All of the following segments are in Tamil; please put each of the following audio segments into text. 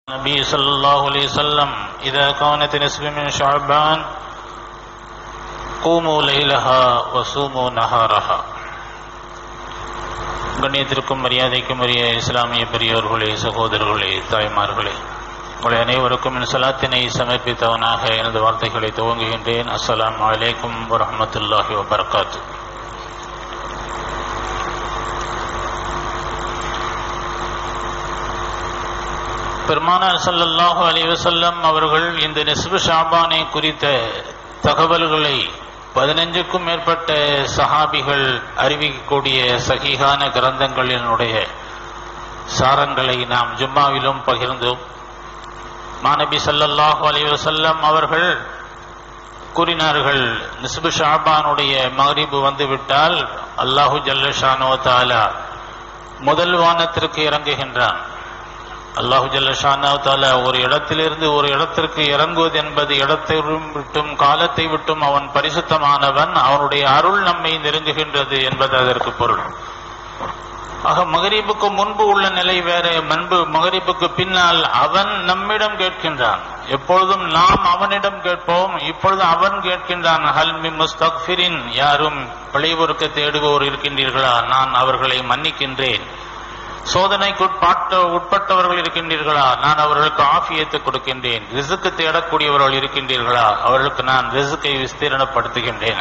النبي صلى الله عليه وسلم إذا كانت نصف من شعبان قوموا ليلها وصوموا نهارها கண்ணியத்திற்கும் மரியாதைக்கும் உரிய இஸ்லாமிய பெரியோர்களே சகோதரர்களே தாய்மார்களே உங்களை அனைவருக்கும் என் சலாத்தினை சமர்ப்பித்தவனாக எனது வார்த்தைகளை துவங்குகின்றேன் அஸ்ஸலாமு அலைக்கும் வரஹ்மத்துல்லாஹி வபரகாத்து பெருமானார் ஸல்லல்லாஹு அலைஹி வஸல்லம் அவர்கள் இந்த நிஸ்பு ஷாபானை குறித்த தகவல்களை பதினஞ்சுக்கும் மேற்பட்ட சஹாபிகள் அறிவிக்கக்கூடிய சகிகான கிரந்தங்களினுடைய சாரங்களை நாம் ஜும்மாவிலும் பகிர்ந்தோம் மாநபி ஸல்லல்லாஹு அலைஹி வஸல்லம் அவர்கள் கூறினார்கள் நிஸ்பு ஷாபானுடைய மகரிபு வந்துவிட்டால் அல்லாஹு ஜல்லஷானோ தாலா முதல் வானத்திற்கு இறங்குகின்றான் அல்லாஹு ஜல்லஷானா தாலா ஒரு இடத்திலிருந்து ஒரு இடத்திற்கு இறங்குவது என்பது இடத்தை விட்டும் காலத்தை விட்டும் அவன் பரிசுத்தமானவன் அவனுடைய அருள் நம்மை நெருங்குகின்றது என்பது அதற்கு பொருள் ஆக மகரீபுக்கு முன்பு உள்ள நிலை வேற முன்பு மகரீபுக்கு பின்னால் அவன் நம்மிடம் கேட்கின்றான் எப்பொழுதும் நாம் அவனிடம் கேட்போம் இப்பொழுது அவன் கேட்கின்றான் ஹல்மி முஸ்தக்ஃபிரின் யாரும் பிழைவொருக்க தேடுவோர் இருக்கின்றீர்களா நான் அவர்களை மன்னிக்கின்றேன் சோதனைக்கு உட்பாட்ட உட்பட்டவர்கள் இருக்கின்றீர்களா நான் அவர்களுக்கு ஆஃபியத்தை கொடுக்கின்றேன் ரிசுக்கு தேடக்கூடியவர்கள் இருக்கின்றீர்களா அவர்களுக்கு நான் ரிசுக்கை விஸ்தீரணப்படுத்துகின்றேன்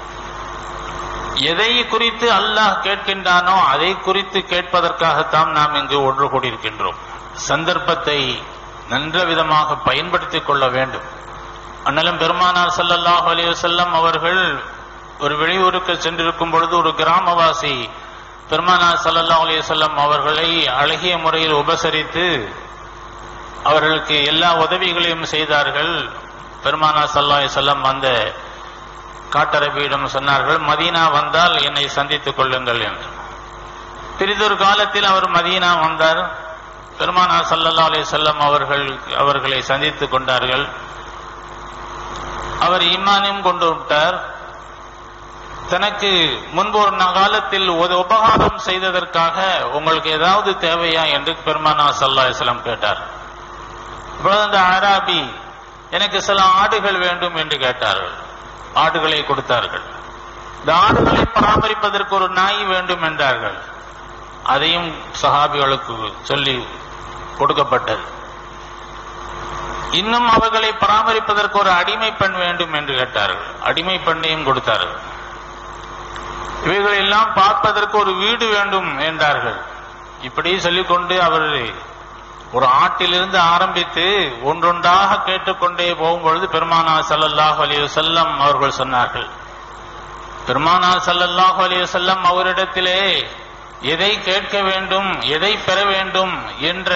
எதை குறித்து அல்லாஹ் கேட்கின்றானோ அதை குறித்து கேட்பதற்காகத்தான் நாம் இங்கு ஒன்று கூடியிருக்கின்றோம் சந்தர்ப்பத்தை நன்ற விதமாக பயன்படுத்திக் கொள்ள வேண்டும் அண்ணலும் பெருமானார் ஸல்லல்லாஹு அலைஹி வஸல்லம் அவர்கள் ஒரு வெளியூருக்கு சென்றிருக்கும் பொழுது ஒரு கிராமவாசி பெருமானார் ஸல்லல்லாஹு அலைஹி வஸல்லம் அவர்களை அழகிய முறையில் உபசரித்து அவர்களுக்கு எல்லா உதவிகளையும் செய்தார்கள் பெருமானார் ஸல்லல்லாஹு அலைஹி வஸல்லம் அந்த காட்டரபியிடம் சொன்னார்கள் மதீனா வந்தால் என்னை சந்தித்துக் கொள்ளுங்கள் என்று பிறிதொரு காலத்தில் அவர் மதீனா வந்தார் பெருமானார் ஸல்லல்லாஹு அலைஹி வஸல்லம் அவர்கள் அவர்களை சந்தித்துக் கொண்டார்கள் அவர் ஈமானையும் கொண்டு விட்டார் தனக்கு முன்பு ஒரு காலத்தில் ஒரு உபகாரம் செய்ததற்காக உங்களுக்கு ஏதாவது தேவையா என்று பெருமானா சல்லா இஸ்லாம் கேட்டார் இப்பொழுது அந்த அராபி எனக்கு சில ஆடுகள் வேண்டும் என்று கேட்டார்கள் ஆடுகளை கொடுத்தார்கள் இந்த ஆடுகளை பராமரிப்பதற்கு ஒரு நாய் வேண்டும் என்றார்கள் அதையும் சஹாபிகளுக்கு சொல்லி கொடுக்கப்பட்டது இன்னும் அவர்களை பராமரிப்பதற்கு ஒரு அடிமை பெண் வேண்டும் என்று கேட்டார்கள் அடிமை பெண்ணையும் கொடுத்தார்கள் இவைகள் எல்லாம் பார்ப்பதற்கு ஒரு வீடு வேண்டும் என்றார்கள் இப்படி சொல்லிக்கொண்டு அவர் ஒரு ஆட்டிலிருந்து ஆரம்பித்து ஒன்றொன்றாக கேட்டுக்கொண்டே போகும்பொழுது பெருமானா சல்லல்லாஹு அலைஹி வஸல்லம் அவர்கள் சொன்னார்கள் பெருமானா சல்லல்லாஹு அலைஹி வஸல்லம் அவரிடத்திலே எதை கேட்க வேண்டும் எதை பெற வேண்டும் என்ற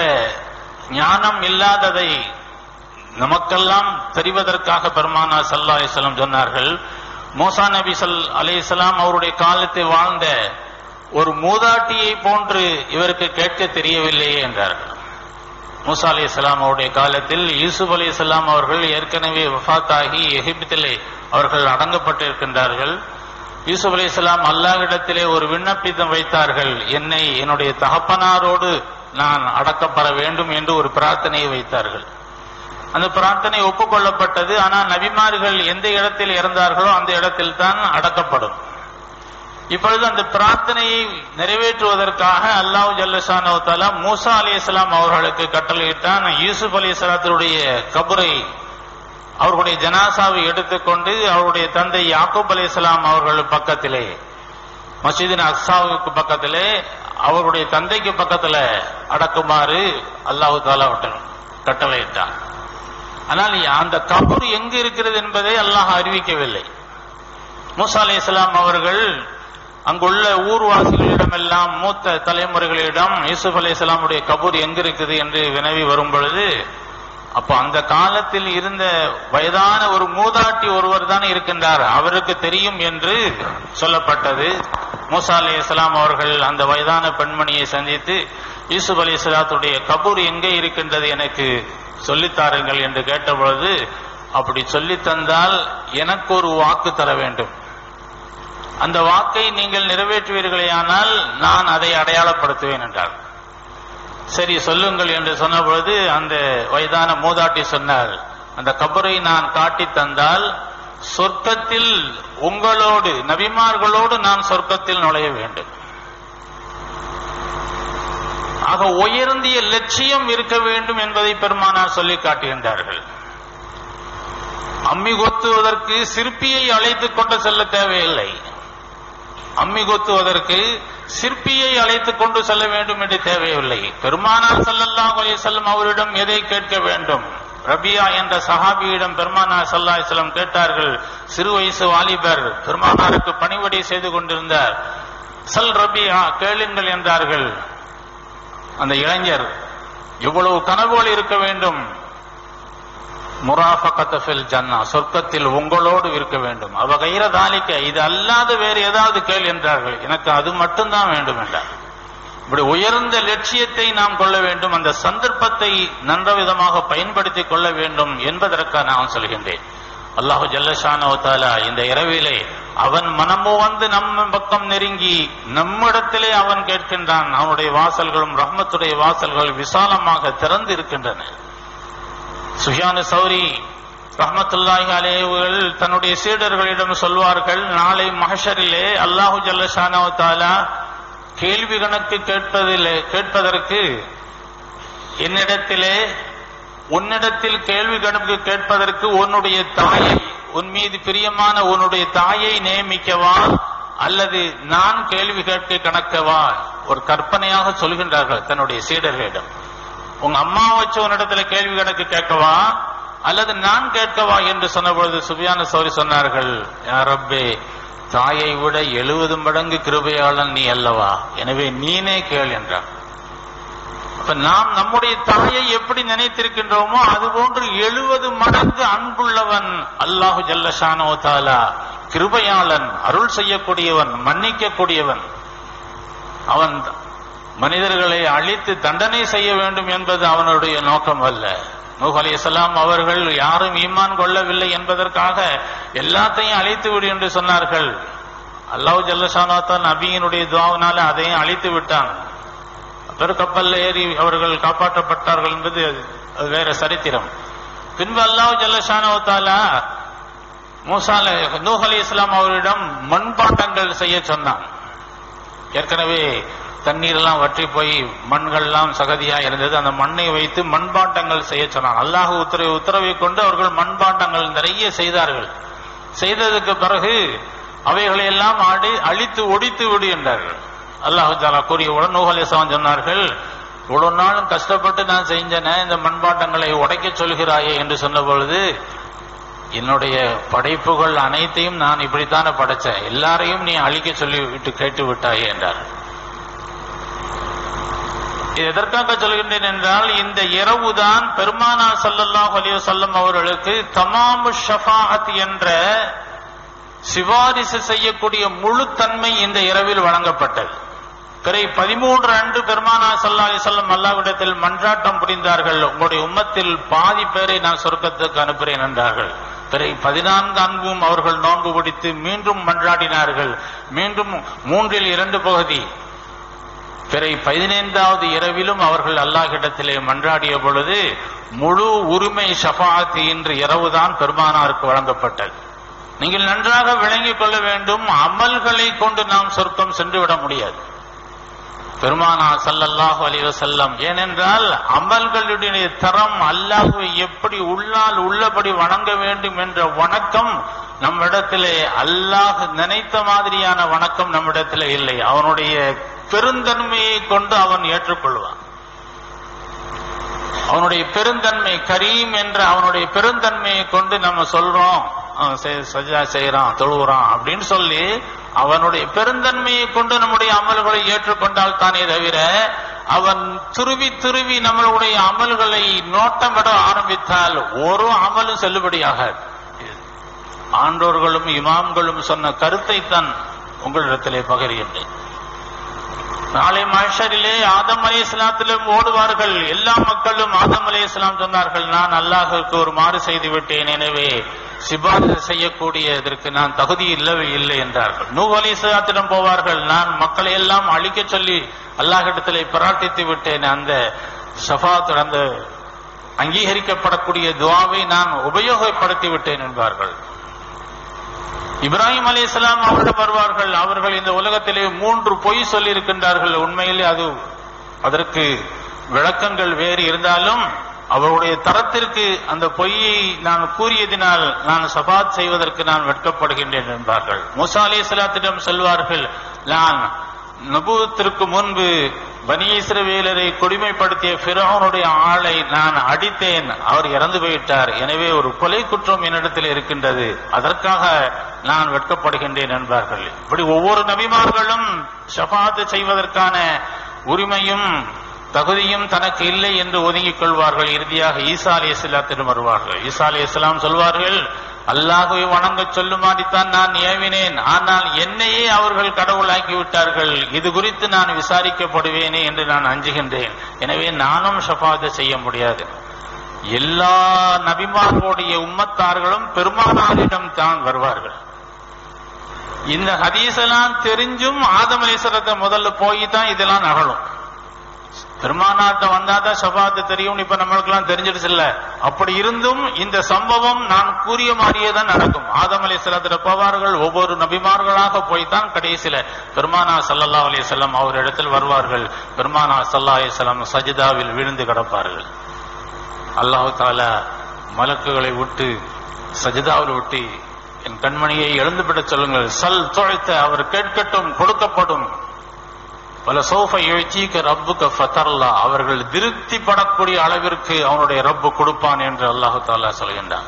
ஞானம் இல்லாததை நமக்கெல்லாம் தெரிவதற்காக பெருமானா சல்லா அலிஸ்லாம் சொன்னார்கள் மூசா நபி சல் அலிஸ்லாம் அவருடைய காலத்தில் வாழ்ந்த ஒரு மூதாட்டியை போன்று இவருக்கு கேட்க தெரியவில்லையே என்றார்கள் மூசா அலி இஸ்லாம் அவருடைய காலத்தில் யூசுப் அலி இஸ்லாம் அவர்கள் ஏற்கனவே வஃத்தாகி எகிப்திலே அவர்கள் அடங்கப்பட்டிருக்கின்றார்கள் யூசுப் அலி இஸ்லாம் அல்லாஹிடத்திலே ஒரு விண்ணப்பித்தம் வைத்தார்கள் என்னை என்னுடைய தகப்பனாரோடு நான் அடக்கப்பட வேண்டும் என்று ஒரு பிரார்த்தனையை வைத்தார்கள் அந்த பிரார்த்தனை ஒப்புக்கொள்ளப்பட்டது ஆனால் நபிமார்கள் எந்த இடத்தில் இறந்தார்களோ அந்த இடத்தில் தான் அடக்கப்படும் இப்பொழுது அந்த பிரார்த்தனையை நிறைவேற்றுவதற்காக அல்லாஹ் ஜல்லஷானோ தாலா மூசா அலி இஸ்லாம் அவர்களுக்கு கட்டளையிட்டான் யூசுப் அலி இஸ்லாத்தினுடைய கபரை அவர்களுடைய ஜனாசாவை எடுத்துக்கொண்டு அவருடைய தந்தை யாக்கூப் அலி இஸ்லாம் அவர்கள் பக்கத்திலே மசீதின் அக்சாவுக்கு பக்கத்திலே அவருடைய தந்தைக்கு பக்கத்துல அடக்குமாறு அல்லாஹு தாலா கட்டளையிட்டான் ஆனால் அந்த கபர் எங்கு இருக்கிறது என்பதை அல்லாஹ் அறிவிக்கவில்லை மூசா அலி இஸ்லாம் அவர்கள் அங்குள்ள ஊர்வாசிகளிடமெல்லாம் மூத்த தலைமுறைகளிடம் யூசுப் அலி இஸ்லாமுடைய கபூர் எங்கு இருக்குது என்று வினவி வரும் பொழுது அப்போ அந்த காலத்தில் இருந்த வயதான ஒரு மூதாட்டி ஒருவர் தான் இருக்கின்றார் அவருக்கு தெரியும் என்று சொல்லப்பட்டது மூசா அலி இஸ்லாம் அவர்கள் அந்த வயதான பெண்மணியை சந்தித்து யூசுப் அலி இஸ்லாத்துடைய கபூர் எங்கே இருக்கின்றது எனக்கு சொல்லித்தாருங்கள் என்று கேட்டபொழுது அப்படி சொல்லி தந்தால் எனக்கு ஒரு வாக்கு தர வேண்டும் அந்த வாக்கை நீங்கள் நிறைவேற்றுவீர்களேயானால் நான் அதை அடையாளப்படுத்துவேன் என்றார் சரி சொல்லுங்கள் என்று சொன்ன பொழுது அந்த வயதான மூதாட்டி சொன்னார் அந்த கபரை நான் காட்டி தந்தால் சொர்க்கத்தில் உங்களோடு நபிமார்களோடு நான் சொர்க்கத்தில் நுழைய வேண்டும் ஆக உயர்ந்திய லட்சியம் இருக்க வேண்டும் என்பதை பெருமானார் சொல்லி காட்டுகின்றார்கள் அம்மி கொத்துவதற்கு சிற்பியை அழைத்துக் கொண்டு செல்ல தேவையில்லை அம்மி கொத்துவதற்கு சிற்பியை அழைத்துக் கொண்டு செல்ல வேண்டும் என்று தேவையில்லை பெருமானார் ஸல்லல்லாஹு அலைஹி வஸல்லம் அவரிடம் எதை கேட்க வேண்டும் ரபியா என்ற சஹாபியிடம் பெருமானார் ஸல்லல்லாஹு அலைஹி வஸல்லம் கேட்டார்கள் சிறு வயசு வாலிபர் பெருமானாருக்கு பணிவடை செய்து கொண்டிருந்தார் சல் ரபியா கேளுங்கள் என்றார்கள் அந்த இளைஞர் இவ்வளவு கனவுகள் இருக்க வேண்டும் முராஃபகத்தஃபில் ஜன்னா சொர்க்கத்தில் உங்களோடு இருக்க வேண்டும் அவ கைர தாலிக்க இது அல்லாத வேறு ஏதாவது கேள் என்றார்கள் எனக்கு அது மட்டும்தான் வேண்டும் என்றார் இப்படி உயர்ந்த லட்சியத்தை நாம் கொள்ள வேண்டும் அந்த சந்தர்ப்பத்தை நன்ற விதமாக பயன்படுத்திக் கொள்ள வேண்டும் என்பதற்காக நான் சொல்கின்றேன் அல்லாஹு ஜல்லஷானோ தாலா இந்த இரவிலே அவன் மனமோ வந்து நம்ம பக்கம் நெருங்கி நம்மிடத்திலே அவன் கேட்கின்றான் அவனுடைய வாசல்களும் ரஹ்மத்துடைய வாசல்கள் விசாலமாக திறந்து இருக்கின்றன சுஃபியானு சௌரி ரஹமத்துல்லாஹி அலேவுகள் தன்னுடைய சீடர்களிடம் சொல்வார்கள் நாளை மஹஷரிலே அல்லாஹு ஜல்லஷானோ தாலா கேள்வி கணக்கு கேட்பதிலே கேட்பதற்கு என்னிடத்திலே உன்னிடத்தில் கேள்வி கணக்கு கேட்பதற்கு உன்னுடைய தாயை உன் மீது பிரியமான உன்னுடைய தாயை நியமிக்கவா அல்லது நான் கேள்வி கேட்க கணக்கவா ஒரு கற்பனையாக சொல்கின்றார்கள் தன்னுடைய சீடர்களிடம் உங்க அம்மா வச்சு உன்னிடத்துல கேள்வி கணக்கு கேட்கவா அல்லது நான் கேட்கவா என்று சொன்னபொழுது சுபியான சௌரி சொன்னார்கள் "யா ரப்பே தாயை விட எழுபது மடங்கு கிருபையாளன் நீ அல்லவா எனவே நீனே கேள் என்றார் அப்ப நாம் நம்முடைய தாயை எப்படி நினைத்திருக்கின்றோமோ அது போன்று எழுபது மடங்கு அன்புள்ளவன் அல்லாஹு ஜல்லஷானோ தாலா கிருபையாளன் அருள் செய்யக்கூடியவன் மன்னிக்கக்கூடியவன் அவன் மனிதர்களை அழித்து தண்டனை செய்ய வேண்டும் என்பது அவனுடைய நோக்கம் அல்ல நூஹ் அலைஹிஸ்ஸலாம் அவர்கள் யாரும் ஈமான் கொள்ளவில்லை என்பதற்காக எல்லாத்தையும் அழித்து விடு என்று சொன்னார்கள் அல்லாஹ் ஜல்லஷானாத்தான் நபியினுடைய துவாவினால அதையும் அழித்து விட்டான் பெருக்கப்பல்ல ஏறி அவர்கள் காப்பாற்றப்பட்டார்கள் என்பது அது வேற சரித்திரம் பின்பு அல்லாஹ் ஜல்லஷானவத்தாலா மூசால நூஹ் அலி இஸ்லாம் அவரிடம் மண்பாண்டங்கள் செய்ய சொன்னான் ஏற்கனவே தண்ணீரெல்லாம் வற்றி போய் மண்கள்லாம் சகதியா இருந்தது அந்த மண்ணை வைத்து மண்பாண்டங்கள் செய்ய சொன்னான் அல்லாஹ் உத்தரவு உத்தரவை கொண்டு அவர்கள் மண்பாண்டங்கள் நிறைய செய்தார்கள் செய்ததுக்கு பிறகு அவைகளை எல்லாம் ஆடி அழித்து ஒடித்து விடு என்றார்கள் அல்லாஹு தாலா கூறியவுடன் நூஹ் அலிஸ்லாம் சொன்னார்கள் இவ்வளவு நாளும் கஷ்டப்பட்டு நான் செஞ்சேனே இந்த மண்பாண்டங்களை உடைக்க சொல்கிறாயே என்று சொன்ன பொழுது என்னுடைய படைப்புகள் அனைத்தையும் நான் இப்படித்தானே படைச்சேன் எல்லாரையும் நீ அழிக்க சொல்லி விட்டு கேட்டு விட்டாயே என்றார் இது எதற்காக சொல்கின்றேன் என்றால் இந்த இரவுதான் பெருமானா ஸல்லல்லாஹு அலைஹி வஸல்லம் அவர்களுக்கு தமாமு ஷஃபாஅத் என்ற சிபாரிசு செய்யக்கூடிய முழு தன்மை இந்த இரவில் வழங்கப்பட்டது பிறை பதிமூன்று அன்று பெருமானா சல்லா அலிசல்லம் அல்லாவிடத்தில் மன்றாட்டம் புரிந்தார்கள் உங்களுடைய உம்மத்தில் பாதி பேரை நான் சொர்க்கத்துக்கு அனுப்புகிறேன் என்றார்கள் பிறை பதினான்கு அன்பும் அவர்கள் நோன்பு பிடித்து மீண்டும் மன்றாடினார்கள் மீண்டும் மூன்றில் இரண்டு பகுதி பிறை பதினைந்தாவது இரவிலும் அவர்கள் அல்லாஹிடத்திலே மன்றாடிய பொழுது முழு உரிமை ஷஃபாத் இன்று இரவுதான் பெருமானாருக்கு வழங்கப்பட்டது நீங்கள் நன்றாக விளங்கிக் கொள்ள வேண்டும் அமல்களை கொண்டு நாம் சொர்க்கம் சென்று விட முடியாது பெருமானா சல்லல்லாஹு அலைஹி வஸல்லம் ஏனென்றால் அமல்களுடைய தரம் அல்லாஹுவை எப்படி உள்ளால் உள்ளபடி வணங்க வேண்டும் என்ற வணக்கம் நம்மிடத்திலே அல்லாஹ் நினைத்த மாதிரியான வணக்கம் நம்மிடத்திலே இல்லை அவனுடைய பெருந்தன்மையை கொண்டு அவன் ஏற்றுக்கொள்வான் அவனுடைய பெருந்தன்மை கரீம் என்ற அவனுடைய பெருந்தன்மையை கொண்டு நம்ம சொல்றோம் அவன் செ- சஜா செய்யறான் தொழுகிறான் அப்படின்னு சொல்லி அவனுடைய பெருந்தன்மையை கொண்டு நம்முடைய அமல்களை ஏற்றுக்கொண்டால் தானே தவிர அவன் துருவி துருவி நம்மளுடைய அமல்களை நோட்டமிட ஆரம்பித்தால் ஒரு அமலும் செல்லுபடியாகாது ஆண்டோர்களும் இமாம்களும் சொன்ன கருத்தைத்தான் உங்களிடத்திலே பகிர்கின்றேன் நாளை மஹ்ஷரிலே ஆதம் அலை இஸ்லாத்திலும் ஓடுவார்கள் எல்லா மக்களும் ஆதம் அலை இஸ்லாம் சொன்னார்கள் நான் அல்லாஹுக்கு ஒரு மாறு செய்து விட்டேன் எனவே சிபாரிசு செய்யக்கூடியதற்கு நான் தகுதி இல்லவே இல்லை என்றார்கள் நூ அலிசத்திடம் போவார்கள் நான் மக்களை எல்லாம் அழிக்க சொல்லி அல்லாஹிடத்திலே பிரார்த்தித்து விட்டேன் அந்த ஷஃபாத் அந்த அங்கீகரிக்கப்படக்கூடிய துவாவை நான் உபயோகப்படுத்தி விட்டேன் என்பார்கள் இப்ராஹிம் அலி இஸ்லாம் அவரிடம் வருவார்கள் அவர்கள் இந்த உலகத்திலே மூன்று பொய் சொல்லி இருக்கின்றார்கள் உண்மையிலே அது அதற்கு விளக்கங்கள் வேறு இருந்தாலும் அவருடைய தரத்திற்கு அந்த பொய்யை நான் கூறியதினால் நான் சபாத் செய்வதற்கு நான் வெட்கப்படுகின்றேன் என்பார்கள் மூசா அலி இஸ்லாத்திடம் சொல்வார்கள் நான் நபுவத்திற்கு முன்பு பனி இஸ்ரவேலரை கொடுமைப்படுத்திய பிறவனுடைய ஆளை நான் அடித்தேன் அவர் இறந்து போயிட்டார் எனவே ஒரு கொலை குற்றம் என்னிடத்தில் இருக்கின்றது அதற்காக நான் வெட்கப்படுகின்றேன் என்பார்கள் இப்படி ஒவ்வொரு நபிமார்களும் ஷபாத்து செய்வதற்கான உரிமையும் தகுதியும் தனக்கு இல்லை என்று ஒதுங்கிக் கொள்வார்கள் இறுதியாக ஈசா அலி இஸ்லாத்திடம் வருவார்கள் ஈசா அலி இஸ்லாம் சொல்வார்கள் அல்லாஹுவை வணங்க சொல்லுமாடித்தான் நான் ஏவினேன் ஆனால் என்னையே அவர்கள் கடவுளாக்கி விட்டார்கள் இது குறித்து நான் விசாரிக்கப்படுவேனே என்று நான் அஞ்சுகின்றேன் எனவே நானும் ஷஃபாத செய்ய முடியாது எல்லா நபிமார்களுடைய உம்மத்தார்களும் பெருமானாரிடம் தான் வருவார்கள் இந்த ஹதீஸெல்லாம் தெரிஞ்சும் ஆதம் அலிசரத்தை முதல்ல போய் தான் இதெல்லாம் நகலும் பெருமானார்ட்ட வந்தாதான் ஷபாத்து தெரியும் இப்ப நம்மளுக்கெல்லாம் தெரிஞ்சிடுச்சு இல்ல அப்படி இருந்தும் இந்த சம்பவம் நான் கூறிய மாதிரியே தான் நடக்கும் ஆதம் அலி சலாத்திர போவார்கள் ஒவ்வொரு நபிமார்களாக போய்தான் கடைசியில பெருமானா சல்லல்லா அலி செல்லம் அவர் இடத்தில் வருவார்கள் பெருமானா சல்லா அலி செல்லம் சஜிதாவில் விழுந்து கிடப்பார்கள் அல்லாஹு தாலா மலக்குகளை விட்டு சஜிதாவில் விட்டு என் கண்மணியை எழுந்துவிட சொல்லுங்கள் சல் தொழைத்த அவர் கேட்கட்டும் கொடுக்கப்படும் பல சோஃபை எழுச்சிக்க ரப்புக்கு ஃபதர்லா அவர்கள் திருப்தி படக்கூடிய அளவிற்கு அவனுடைய ரப்பு கொடுப்பான் என்று அல்லாஹு தாலா சொல்கின்றான்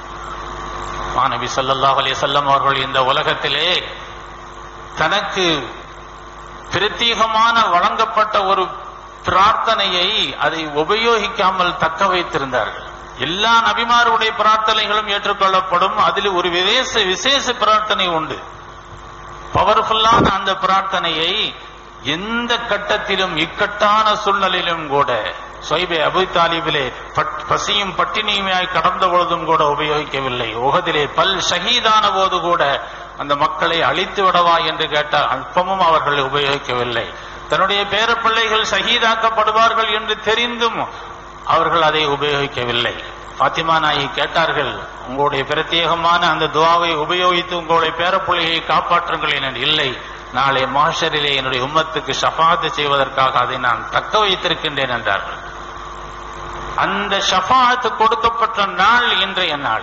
மாணவி சல்லல்லாஹ் அலி செல்லம் அவர்கள் இந்த உலகத்திலே தனக்கு பிரத்யேகமான வழங்கப்பட்ட ஒரு பிரார்த்தனையை அதை உபயோகிக்காமல் தக்க வைத்திருந்தார்கள் எல்லா நபிமாருடைய பிரார்த்தனைகளும் ஏற்றுக்கொள்ளப்படும் அதில் ஒரு விசேஷ விசேஷ பிரார்த்தனை உண்டு பவர்ஃபுல்லான அந்த பிரார்த்தனையை எந்த கட்டத்திலும் இக்கட்டான சூழ்நிலையிலும் கூட சொய்பே அபு தாலிபிலே பசியும் பட்டினியுமாய் கடந்த பொழுதும் கூட உபயோகிக்கவில்லை உகதிலே பல் ஷஹீதான போது கூட அந்த மக்களை அழித்து விடவா என்று கேட்டால் அல்பமும் அவர்கள் உபயோகிக்கவில்லை தன்னுடைய பேர பிள்ளைகள் ஷஹீதாக்கப்படுவார்கள் என்று தெரிந்தும் அவர்கள் அதை உபயோகிக்கவில்லை பாத்திமா நாயி கேட்டார்கள் உங்களுடைய பிரத்யேகமான அந்த துவாவை உபயோகித்து உங்களுடைய பேரப்பிள்ளையை காப்பாற்றுங்கள் என இல்லை நாளை மாஷரிலே என்னுடைய உம்மத்துக்கு ஷஃபாத்து செய்வதற்காக அதை நான் தக்க வைத்திருக்கின்றேன் என்றார்கள் அந்த ஷஃபாத்து கொடுக்கப்பட்ட நாள் இன்றைய நாள்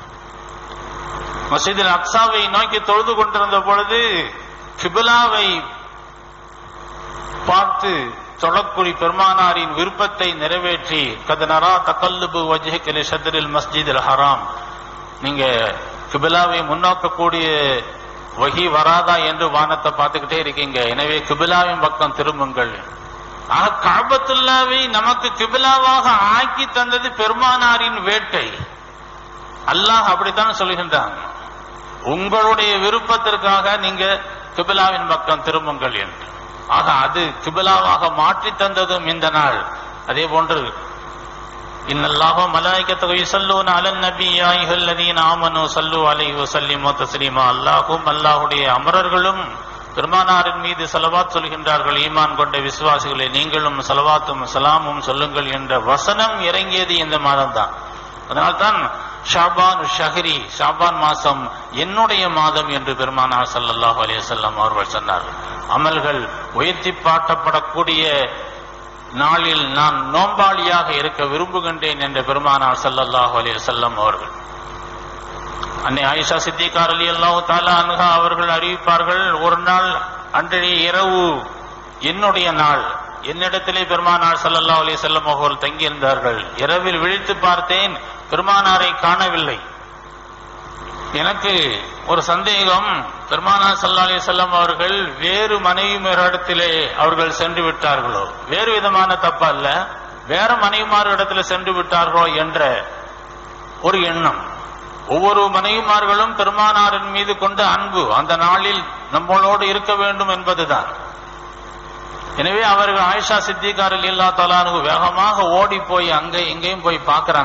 மசீதில் அக்சாவை நோக்கி தொழுது கொண்டிருந்த பொழுது கிபிலாவை பார்த்து தொழக்குடி பெருமானாரின் விருப்பத்தை நிறைவேற்றி கதனரா தக்கல்லுபு வஜ்ஹிகலி ஷத்ரில் மஸ்ஜிதில் ஹராம் நீங்க கிபிலாவை முன்னோக்கக்கூடிய வகி வராதா என்று வானத்தை பார்த்துக்கிட்டே இருக்கீங்க எனவே கிபிலாவின் பக்கம் திரும்புங்கள் ஆக காபத்துல்லாவை நமக்கு கிபிலாவாக ஆக்கி தந்தது பெருமானாரின் வேட்டை அல்லாஹ் அப்படித்தான் சொல்கின்றான் உங்களுடைய விருப்பத்திற்காக நீங்க கிபிலாவின் பக்கம் திரும்புங்கள் என்று ஆக அது கிபிலாவாக மாற்றி தந்ததும் இந்த நாள் அதே போன்று இன்னல்லாஹ மலாய்க்கத்தை யுசல்லூன அலன் நபி யாய்ஹல்லதீன் ஆமனு சல்லு அலைஹி வஸல்லிமு தஸ்லீமா அல்லாஹும் அல்லாஹ்வுடைய அமரர்களும் பெருமானாரின் மீது சலவாத் சொல்கின்றார்கள் ஈமான் கொண்ட விசுவாசிகளை நீங்களும் சலவாத்தும் சலாமும் சொல்லுங்கள் என்ற வசனம் இறங்கியது இந்த மாதம் தான் அதனால்தான் ஷாபான் ஷஹரி ஷாபான் மாசம் என்னுடைய மாதம் என்று பெருமானார் ஸல்லல்லாஹு அலைஹி வஸல்லம் அவர்கள் சொன்னார்கள் அமல்கள் உயர்த்தி பாட்டப்படக்கூடிய நாளில் நான் நோம்பாளியாக இருக்க விரும்புகின்றேன் என்ற பெருமானார் ஸல்லல்லாஹு அலைஹி வஸல்லம் அவர்கள் அன்னை ஆயிஷா சித்திகார் அலி அல்லாஹு தாலா அன்ஹா அவர்கள் அறிவிப்பார்கள் ஒரு நாள் அன்றைய இரவு என்னுடைய நாள் என்னிடத்திலே பெருமானார் ஸல்லல்லாஹு அலைஹி வஸல்லம் அவர்கள் தங்கியிருந்தார்கள் இரவில் விழித்து பார்த்தேன் பெருமானாரை காணவில்லை எனக்கு ஒரு சந்தேகம் பெருமானார் ஸல்லல்லாஹு அலைஹி வஸல்லம் அவர்கள் வேறு மனைவிமாரிடத்திலே அவர்கள் சென்று விட்டார்களோ வேறு விதமான தப்பு அல்ல வேற மனைவிமாரிடத்தில் சென்று விட்டார்களோ என்ற ஒரு எண்ணம் ஒவ்வொரு மனைவிமார்களும் பெருமானாரின் மீது கொண்ட அன்பு அந்த நாளில் நம்மளோடு இருக்க வேண்டும் என்பதுதான் எனவே அவர்கள் ஆயிஷா சித்திகாரில் இல்லா தலானு வேகமாக ஓடி போய் அங்கே இங்கேயும் போய் பார்க்கறாங்க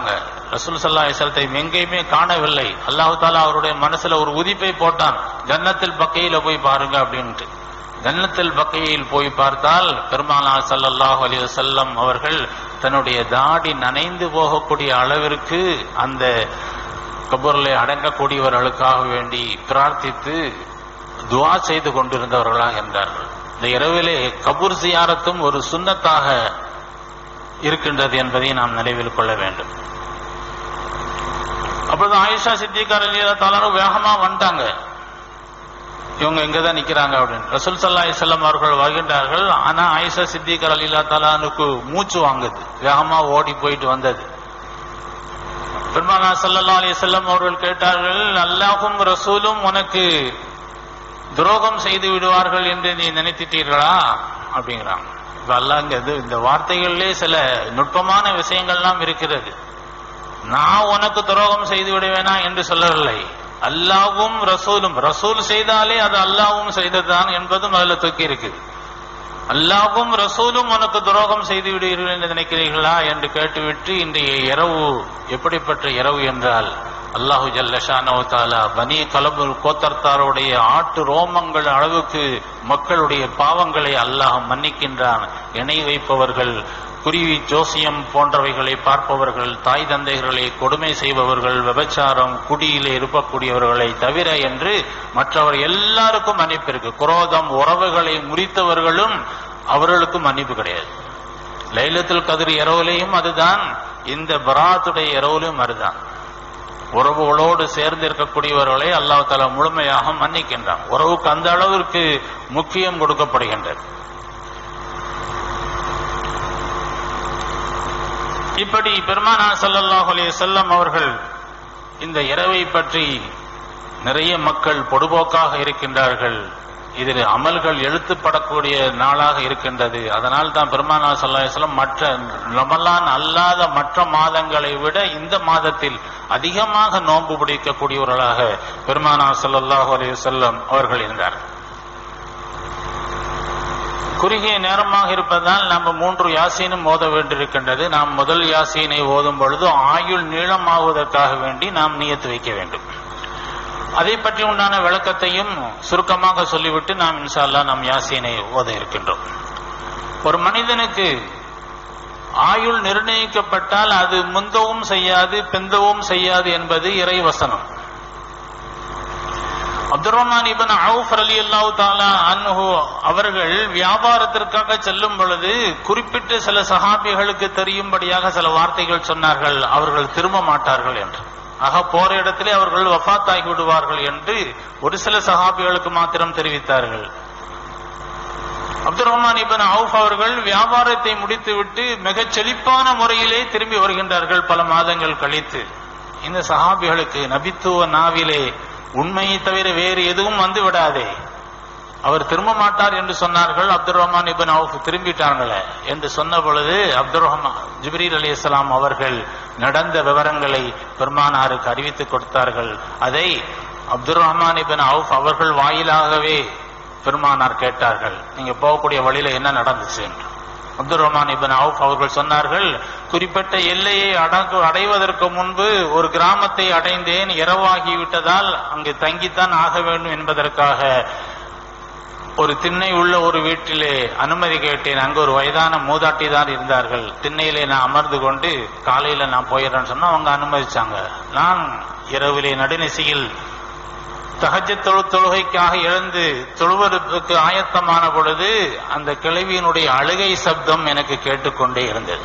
ரசூல் சல்லா இசலத்தை எங்கேயுமே காணவில்லை அல்லாஹு தாலா அவருடைய மனசுல ஒரு உதிப்பை போட்டான் ஜன்னத்தில் பக்கையில போய் பாருங்க அப்படின்ட்டு ஜன்னத்தில் பக்கையில் போய் பார்த்தால் பெருமானா ஸல்லல்லாஹு அலைஹி வஸல்லம் அவர்கள் தன்னுடைய தாடி நனைந்து போகக்கூடிய அளவிற்கு அந்த கபூரிலே அடங்கக்கூடியவர்களுக்காக வேண்டி பிரார்த்தித்து துஆ செய்து கொண்டிருந்தவர்களாக இருந்தார்கள் இந்த இரவிலே கபூர் சியாரத்தும் ஒரு சுன்னத்தாக இருக்கின்றது என்பதை நாம் நினைவில் கொள்ள வேண்டும் அப்பொழுது ஆயிஷா சித்திகார் தாலும் வேகமா வந்துட்டாங்க இவங்க இங்கதான் நிக்கிறாங்க அப்படின்னு ரசூல் சல்லா அலிசல்லாம் அவர்கள் வருகின்றார்கள் ஆனா ஆயிஷா சித்திகர் அலிலா தாலானுக்கு மூச்சு வாங்குது வேகமா ஓடி போயிட்டு வந்தது பெருமானா சல்லல்லா அலிசல்லம் அவர்கள் கேட்டார்கள் அல்லாஹும் ரசூலும் உனக்கு துரோகம் செய்து விடுவார்கள் என்று நீ நினைத்திட்டீர்களா அப்படிங்கிறாங்க இப்ப அல்லாங்க இது இந்த வார்த்தைகளிலே சில நுட்பமான விஷயங்கள்லாம் இருக்கிறது நான் உனக்கு துரோகம் செய்து விடுவேனா என்று சொல்லவில்லை அல்லாவும் ரசூலும் ரசூல் செய்தாலே அது அல்லாவும் செய்ததுதான் என்பதும் அதுல தூக்கி இருக்குது அல்லாவும் ரசூலும் உனக்கு துரோகம் செய்து விடுவீர்கள் என்று நினைக்கிறீர்களா என்று கேட்டுவிட்டு இன்றைய இரவு எப்படிப்பட்ட இரவு என்றால் அல்லாஹு ஜல்லஷானோ தாலா பனி கலபுல் கோத்தர்த்தாருடைய ஆட்டு ரோமங்கள் அளவுக்கு மக்களுடைய பாவங்களை அல்லாஹ் மன்னிக்கின்றான் இணை வைப்பவர்கள் குருவி ஜோசியம் போன்றவைகளை பார்ப்பவர்கள் தாய் தந்தைகளை கொடுமை செய்பவர்கள் விபச்சாரம் குடியிலே இருக்கக்கூடியவர்களை தவிர என்று மற்றவர் எல்லாருக்கும் மன்னிப்பு இருக்கு குரோதம் உறவுகளை முறித்தவர்களும் அவர்களுக்கும் மன்னிப்பு கிடையாது லைலத்துல் கதிர் இரவுலையும் அதுதான் இந்த பராத்துடைய இரவுலையும் அதுதான் உறவுகளோடு சேர்ந்து இருக்கக்கூடியவர்களை அல்லாஹ் தாலா முழுமையாக மன்னிக்கின்றான் உறவுக்கு அந்த அளவிற்கு முக்கியம் கொடுக்கப்படுகின்றது இப்படி பெருமானா ஸல்லல்லாஹு அலைஹி வஸல்லம் அவர்கள் இந்த இரவை பற்றி நிறைய மக்கள் பொடுபோக்காக இருக்கின்றார்கள் இதில் அமல்கள் எழுத்துப்படக்கூடிய நாளாக இருக்கின்றது அதனால் தான் பெருமானா ஸல்லல்லாஹு அலைஹி வஸல்லம் மற்ற ரமலான் அல்லாத மற்ற மாதங்களை விட இந்த மாதத்தில் அதிகமாக நோன்பு பிடிக்கக்கூடியவர்களாக பெருமானா ஸல்லல்லாஹு அலைஹி வஸல்லம் அவர்கள் இருந்தார்கள் குறுகிய நேரமாக இருப்பதால் நாம் மூன்று யாசீனும் ஓத வேண்டியிருக்கின்றது நாம் முதல் யாசீனை ஓதும் பொழுது ஆயுள் நீளமாவதற்காக வேண்டி நாம் நியத்து வைக்க வேண்டும் அதை பற்றி உண்டான விளக்கத்தையும் சுருக்கமாக சொல்லிவிட்டு நாம் இன்ஷா அல்லாஹ் நாம் யாசீனை ஓத இருக்கின்றோம் ஒரு மனிதனுக்கு ஆயுள் நிர்ணயிக்கப்பட்டால் அது முந்தவும் செய்யாது பிந்தவும் செய்யாது என்பது இறைவசனம் அப்துல் ரஹ்மான் இபன் அவுஃப் அலி அல்லாஹு தாலா அன்ஹு அவர்கள் வியாபாரத்திற்காக செல்லும் பொழுது குறிப்பிட்ட சில சஹாபிகளுக்கு தெரியும்படியாக சில வார்த்தைகள் சொன்னார்கள் அவர்கள் திரும்ப மாட்டார்கள் என்று ஆக போற இடத்திலே அவர்கள் வஃபாத்தாகி விடுவார்கள் என்று ஒரு சில சஹாபிகளுக்கு மாத்திரம் தெரிவித்தார்கள் அப்துல் ரஹ்மான் இபன் அவுஃப் அவர்கள் வியாபாரத்தை முடித்துவிட்டு மிகச் செழிப்பான முறையிலே திரும்பி வருகின்றார்கள் பல மாதங்கள் கழித்து இந்த சஹாபிகளுக்கு நபித்துவ நாவிலே உண்மையை தவிர வேறு எதுவும் வந்து விடாதே அவர் திரும்ப மாட்டார் என்று சொன்னார்கள் அப்துல் ரஹ்மான் இபன் அவுஃப் திரும்பிட்டாங்களே என்று சொன்ன பொழுது அப்துல் ரஹ்மான் ஜிப்ரீல் அலி இஸ்லாம் அவர்கள் நடந்த விவரங்களை பெருமானாருக்கு அறிவித்துக் கொடுத்தார்கள் அதை அப்துல் ரஹ்மான் இபன் அவுஃப் அவர்கள் வாயிலாகவே பெருமானார் கேட்டார்கள் நீங்க போகக்கூடிய வழியில என்ன நடந்துச்சு என்று அப்துல் ரஹ்மான் இபன் அவுஃப் அவர்கள் சொன்னார்கள் குறிப்பிட்ட எல்லையை அடங்கு அடைவதற்கு முன்பு ஒரு கிராமத்தை அடைந்தேன் இரவாகிவிட்டதால் அங்கு தங்கித்தான் ஆக வேண்டும் என்பதற்காக ஒரு திண்ணை உள்ள ஒரு வீட்டிலே அனுமதி கேட்டேன் அங்கு ஒரு வயதான மூதாட்டி தான் இருந்தார்கள் திண்ணையிலே நான் அமர்ந்து கொண்டு காலையில நான் போயிடுறேன்னு சொன்னா அவங்க அனுமதிச்சாங்க நான் இரவிலே நடுநிசையில் தகஜ தொழு தொழுகைக்காக எழுந்து தொழுவதற்கு ஆயத்தமான பொழுது அந்த கிழவியினுடைய அழுகை சப்தம் எனக்கு கேட்டுக்கொண்டே இருந்தது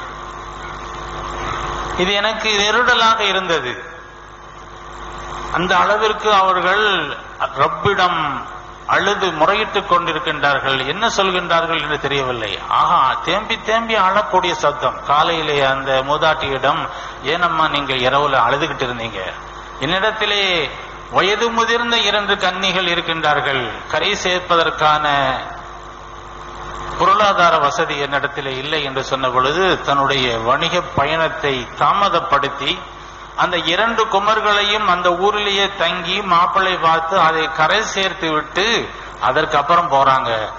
இது எனக்கு நெருடலாக இருந்தது அந்த அளவிற்கு அவர்கள் ரப்பிடம் அழுது முறையிட்டுக் கொண்டிருக்கின்றார்கள் என்ன சொல்கின்றார்கள் என்று தெரியவில்லை ஆஹா தேம்பி தேம்பி அழக்கூடிய சத்தம் காலையிலே அந்த மூதாட்டியிடம் ஏனம்மா நீங்க இரவுல அழுதுகிட்டு இருந்தீங்க என்னிடத்திலே வயது முதிர்ந்த இரண்டு கன்னிகள் இருக்கின்றார்கள் கரை சேர்ப்பதற்கான பொருளாதார வசதி என்னிடத்திலே இல்லை என்று சொன்ன பொழுது தன்னுடைய வணிக பயணத்தை தாமதப்படுத்தி அந்த இரண்டு குமர்களையும் அந்த ஊரிலேயே தங்கி மாப்பிள்ளை பார்த்து அதை கரை சேர்த்து விட்டு அதற்கு அப்புறம் போறாங்க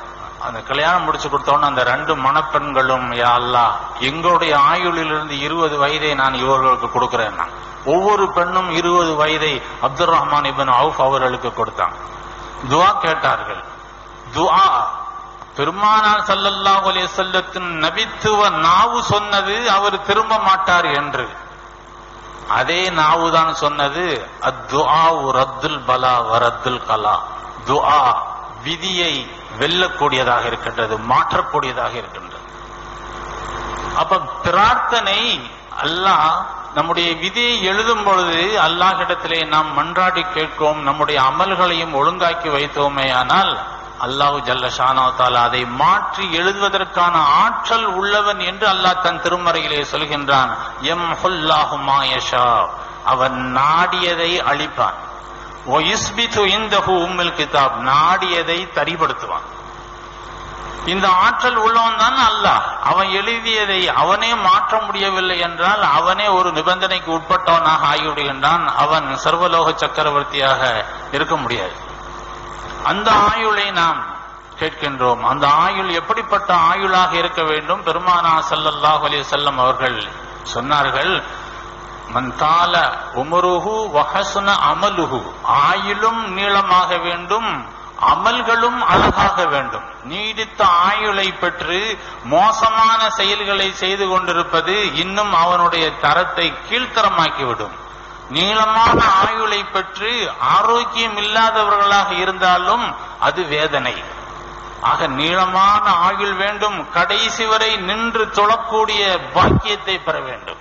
அந்த கல்யாணம் முடிச்சு கொடுத்தோன்னு அந்த ரெண்டு மணப்பெண்களும் யா அல்லாஹ் எங்களுடைய ஆயுளிலிருந்து இருபது வயதை நான் இவர்களுக்கு கொடுக்கிறேன் நான். ஒவ்வொரு பெண்ணும் இருபது வயதை அப்துல் ரஹ்மான் இபின் அவுஃப் அவர்களுக்கு கொடுத்தாங்க துஆ கேட்டார்கள் துஆ பெருமானார் ஸல்லல்லாஹு அலைஹி வஸல்லத்தின் நபித்துவ நாவு சொன்னது அவர் திரும்ப மாட்டார் என்று அதே நாவுதான் சொன்னது அத்துஆ ரத்துல் பலா வரத்துல் கலா துஆ விதியை வெல்லக்கூடியதாக இருக்கின்றது மாற்றக்கூடியதாக இருக்கின்றது அப்ப பிரார்த்தனை அல்லாஹ் நம்முடைய விதியை எழுதும் பொழுது அல்லாஹ்விடத்திலே நாம் மன்றாடி கேட்கும் நம்முடைய அமல்களையும் ஒழுங்காக்கி வைத்தோமே ஆனால் அல்லாஹு ஜல்ல ஷானா தாலா அதை மாற்றி எழுதுவதற்கான ஆற்றல் உள்ளவன் என்று அல்லாஹ் தன் திருமறையிலே சொல்கின்றான் எம் ஹுல்லாஹுமா யஷா அவன் நாடியதை அழிப்பான் ஒயிஸ்பித்து இந்தஹு உம்மில் கிதாப் நாடியதை தரிபடுத்துவான் இந்த ஆற்றல் உள்ளவன் தான் அல்லாஹ் அவன் எழுதியதை அவனே மாற்ற முடியவில்லை என்றால் அவனே ஒரு நிபந்தனைக்கு உட்பட்டவனாக ஆகிவிடுகின்றான் அவன் சர்வலோக சக்கரவர்த்தியாக இருக்க முடியாது அந்த ஆயுளை நாம் கேட்கின்றோம் அந்த ஆயுள் எப்படிப்பட்ட ஆயுளாக இருக்க வேண்டும் பெருமானா ஸல்லல்லாஹு அலைஹி வஸல்லம் அவர்கள் சொன்னார்கள் மன் தால உமருஹு வஹசுன அமலுஹு ஆயுளும் நீளமாக வேண்டும் அமல்களும் அழகாக வேண்டும் நீடித்த ஆயுளை பெற்று மோசமான செயல்களை செய்து கொண்டிருப்பது இன்னும் அவனுடைய தரத்தை கீழ்த்தரமாக்கிவிடும் நீளமான ஆயுளை பெற்று ஆரோக்கியம் இல்லாதவர்களாக இருந்தாலும் அது வேதனை ஆக நீளமான ஆயுள் வேண்டும் கடைசி வரை நின்று தொழக்கூடிய பாக்கியத்தை பெற வேண்டும்